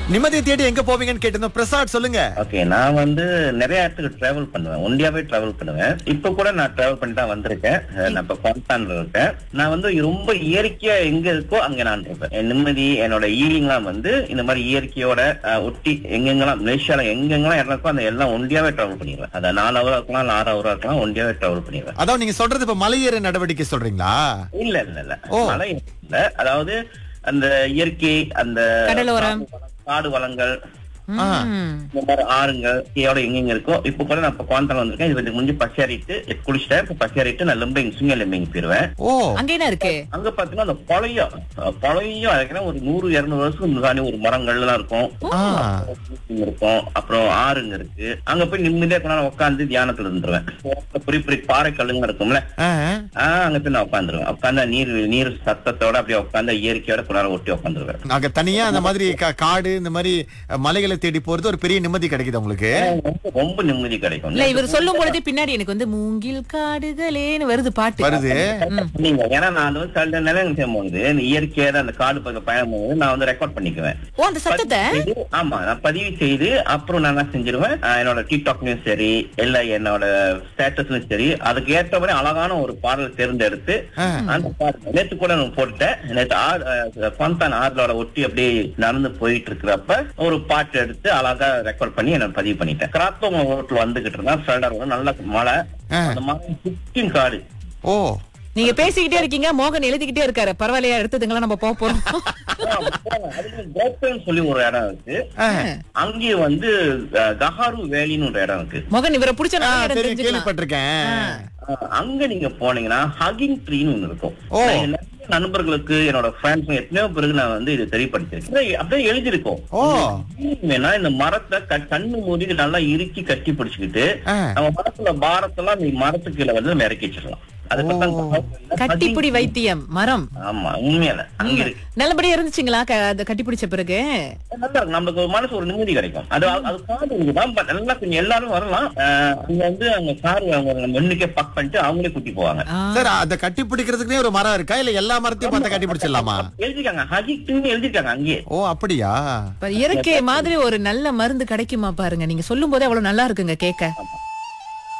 நிம்மதியை தேடி எங்க போவீங்கன்னு கேட்டிருந்தோம் பிரசாத் சொல்லுங்க ஓகே நான் வந்து நிறைய இடத்துக்கு டிராவல் பண்ணுவேன் ஒண்டியாவே டிராவல் பண்ணுவேன் இப்ப கூட நான் டிராவல் பண்ணி தான் வந்திருக்கேன் அஹ் நான் இப்ப குவாண்டான்ல இருக்கேன் நான் வந்து ரொம்ப இயற்கையா எங்க இருக்கோ அங்க நான் இருப்பேன் என் நிம்மதி என்னோட ஈவினிங்லாம் வந்து இந்த மாதிரி இயற்கையோட அஹ், ஒட்டி எங்கெங்கெல்லாம் மலேசியால எங்கெங்கெல்லாம் இடம் இருக்கோ அந்த எல்லாம் ஒண்டியாவே டிராவல் பண்ணிடுவேன் அதை நாலு ஹவரா இருக்கலாம் இல்ல ஆறு ஹவரா இருக்கலாம் ஒண்டியாவே டிராவல் பண்ணிடுவேன் அதான் நீங்க சொல்றது இப்ப மலையேற நடவடிக்கை சொல்றீங்களா இல்ல இல்ல இல்ல ஓ. மழை இல்ல அதாவது அந்த இயற்கை அந்த கடலோரம். காடு வளங்கள் ஆ. ம். இந்த மாதிரி ஆறுங்கள் இயோட எங்கெங்க இருக்கோ இப்ப கூட நான் இப்ப குவாந்தம் வந்திருக்கேன் இது முடிஞ்சு பசியாரிட்டு குளிச்சிட்டேன் இப்ப பசியாரிட்டு நான் லெம்பிங் சுங்க லெம்பிங் போயிருவேன் ஓ அங்க என்ன இருக்கு அங்க பாத்தீங்கன்னா அந்த பழைய பழைய அதுக்குன்னா ஒரு நூறு இருநூறு வருஷத்துக்கு முன்னாடி ஒரு மரங்கள் எல்லாம் இருக்கும் ஆ. இருக்கும் அப்புறம் ஆறுங்க இருக்கு அங்க போய் நிம்மதியா கொண்டாந்து உட்காந்து தியானத்துல இருந்துருவேன் பெரிய பெரிய பாறை கல்லுங்க இருக்கும்ல ஆ. ஆஹ் அங்க போய் நான் உட்காந்துருவேன் உட்காந்தா நீர் நீர் சத்தத்தோட அப்படியே உட்காந்து இயற்கையோட கொண்டாட ஒட்டி உட்காந்துருவேன் அங்க தனியா அந்த மாதிரி கா- காடு இந்த மாதிரி அஹ், மலைகளை தேடி போறது ஒரு பெரிய நிம்மதி கிடைக்குது உங்களுக்கு ரொம்ப ரொம்ப நிம்மதி கிடைக்கும் இல்ல இவர் சொல்லும் பொழுதே பின்னாடி எனக்கு வந்து மூங்கில் காடுகளேன்னு வருது பாட்டு வருது நீங்க ஏன்னா நான் வந்து சில நேரம் செய்யும்போது இந்த இயற்கையான அந்த காடு பக்கம் பயணம் போது நான் வந்து ரெக்கார்ட் பண்ணிக்குவேன் ஓ அந்த சத்தத்தை செய்து, ஆமா நான் பதிவு செய்து அப்புறம் நான் என்ன செஞ்சிருவேன் ஆஹ் என்னோட டிக்டாக்லயும் சரி இல்ல என்னோட ஸ்டேட்டஸ்லயும் சரி அதுக்கு ஏற்ற மாதிரி அழகான ஒரு பாடல் தேர்ந்தெடுத்து ஆ. அந்த பாடல் நேத்து கூட நான் போட்டுட்டேன் நேற்று ஆறு பந்தான் ஆறுலோட ஒட்டி அப்படியே நடந்து போயிட்டு இருக்கிறப்ப ஒரு பாட்டு எடுத்து அழகா ரெக்கார்ட் பண்ணி என்ன பதிவு பண்ணிட்டேன் கிராத்தவங்க ரோட்ல வந்துகிட்டு இருந்தா ஃபிளடர் நல்ல மழை ஆ. அந்த மழை சுற்றும் காடு ஓ நீங்க பேசிக்கிட்டே இருக்கீங்க மோகன் எழுதிக்கிட்டே இருக்காரு பரவாயில்லையா எடுத்ததுங்களா நம்ம போக போறோம் அதுல கோப்பைன்னு சொல்லி ஒரு இடம் இருக்கு ஆ. அங்கேயே வந்து அஹ், கஹாரு வேலின்னு ஒரு இடம் இருக்கு மோகன் இவரை பிடிச்ச ஆ, நல்ல இடம் தெரியும் தெரிஞ்சுக்கலாம் கேள்விப்பட்டிருக்கேன் அஹ், அங்க நீங்க போனீங்கன்னா ஹகிங் ட்ரீன்னு ஒண்ணு இருக்கும் ஓ. நான் என் நிறைய நண்பர்களுக்கு என்னோட ஃப்ரெண்ட்ஸ் எத்தனையோ பேருக்கு நான் வந்து இது தெரியப்படுத்திருக்கேன் அப்படியே- அப்படியே எழுதியிருக்கோம் ஓ வேணா இந்த மரத்தை க- கண்ணு மூடி நல்லா இறுக்கி கட்டி பிடிச்சுக்கிட்டு ஆ. நம்ம மரத்துல பாரத்தெல்லாம் நீ மரத்துக்கு கீழே வந்து நம்ம இறக்கி வச்சிடலாம் அது ஓ. பக்கம் கட்டிப்பிடி வைத்தியம் மரம் ஆமா உண்மையில அங்க இருக்கு நல்லபடியா இருந்துச்சுங்களா க- அது கட்டி பிடிச்ச பிறகு நல்லா இருக்கும் நம்மளுக்கு ஒரு மனசு ஒரு நிம்மதி கிடைக்கும் அது அது காடு இருக்குதான் பட் நல்லா கொஞ்சம் எல்லாரும் வரலாம் அஹ் அங்க வந்து அங்க கார் அவங்க நம்ம முன்னுக்கே பக் பண்ணிட்டு அவங்களே கூட்டி போவாங்க ஆ. சார் அத கட்டி பிடிக்கிறதுக்குனே ஒரு மரம் இருக்கா இல்ல எல்லா மரத்தையும் பார்த்து கட்டி பிடிச்சிடலாமா எழுதிருக்காங்க ஹஜிக்னு எழுதிருக்காங்க அங்கேயே ஓ அப்படியா இப்ப இயற்கை மாதிரி ஒரு நல்ல மருந்து கிடைக்குமா பாருங்க நீங்க சொல்லும் போதே அவ்வளவு நல்லா இருக்குங்க கேட்க